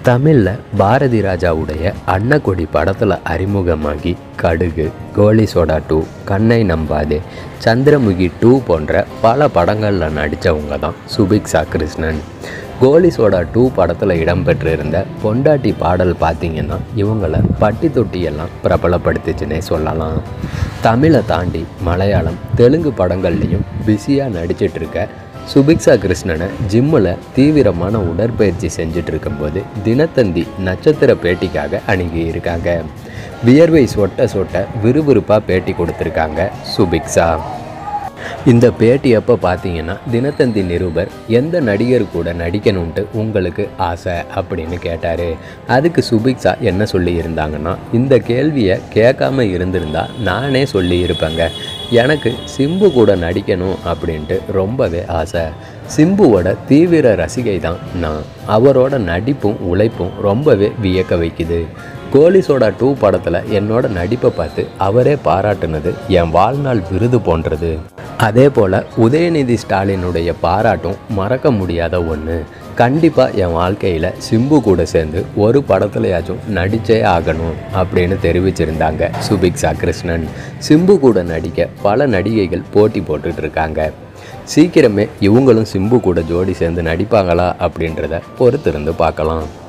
தமிழில் பாரதி ராஜாவுடைய அன்னக்கொடி படத்தில் அறிமுகமாகி கடுகு கோலி சோடா டூ கண்ணை நம்பாதே சந்திரமுகி டூ போன்ற பல படங்களில் நடித்தவங்க தான் சுபிக்ஷா கிருஷ்ணன் கோலி சோடா டூ படத்தில் இடம்பெற்றிருந்த பொண்டாட்டி பாடல் பார்த்தீங்கன்னா இவங்கள பட்டி தொட்டியெல்லாம் பிரபலப்படுத்துச்சுன்னே சொல்லலாம் தமிழை தாண்டி மலையாளம் தெலுங்கு படங்கள்லேயும் பிஸியாக நடிச்சிட்டு இருக்க சுபிக்ஷா கிருஷ்ணனை ஜிம்மில் தீவிரமான உடற்பயிற்சி செஞ்சுட்டு இருக்கும்போது தினத்தந்தி நட்சத்திர பேட்டிக்காக அணுகி இருக்காங்க வியர்வை சொட்ட சொட்ட விறுவிறுப்பாக பேட்டி கொடுத்துருக்காங்க சுபிக்ஷா இந்த பேட்டி அப்போ பார்த்தீங்கன்னா தினத்தந்தி நிருபர் எந்த நடிகர் கூட நடிக்கணும்ன்ட்டு உங்களுக்கு ஆசை அப்படின்னு கேட்டார் அதுக்கு சுபிக்ஷா என்ன சொல்லியிருந்தாங்கன்னா இந்த கேள்வியை கேட்காம இருந்திருந்தா நானே சொல்லியிருப்பேங்க எனக்கு சிம்பு கூட நடிக்கணும் அப்படின்ட்டு ரொம்பவே ஆசை சிம்புவோட தீவிர ரசிகை தான் நான் அவரோட நடிப்பும் உழைப்பும் ரொம்பவே வியக்க வைக்குது கோலி சோடா டூ படத்தில் என்னோட நடிப்பை பார்த்து அவரே பாராட்டுனது என் வாழ்நாள் விருது போன்றது அதே போல் உதயநிதி ஸ்டாலினுடைய பாராட்டும் மறக்க முடியாத ஒன்று கண்டிப்பாக என் வாழ்க்கையில் சிம்பு கூட சேர்ந்து ஒரு படத்துலையாச்சும் நடிச்சே ஆகணும் அப்படின்னு தெரிவிச்சிருந்தாங்க சுபிக்ஷா கிருஷ்ணன் சிம்பு கூட நடிக்க பல நடிகைகள் போட்டி போட்டுட்டு இருக்காங்க சீக்கிரமே இவங்களும் சிம்பு கூட ஜோடி சேர்ந்து நடிப்பாங்களா அப்படின்றத பொறுத்திருந்து பார்க்கலாம்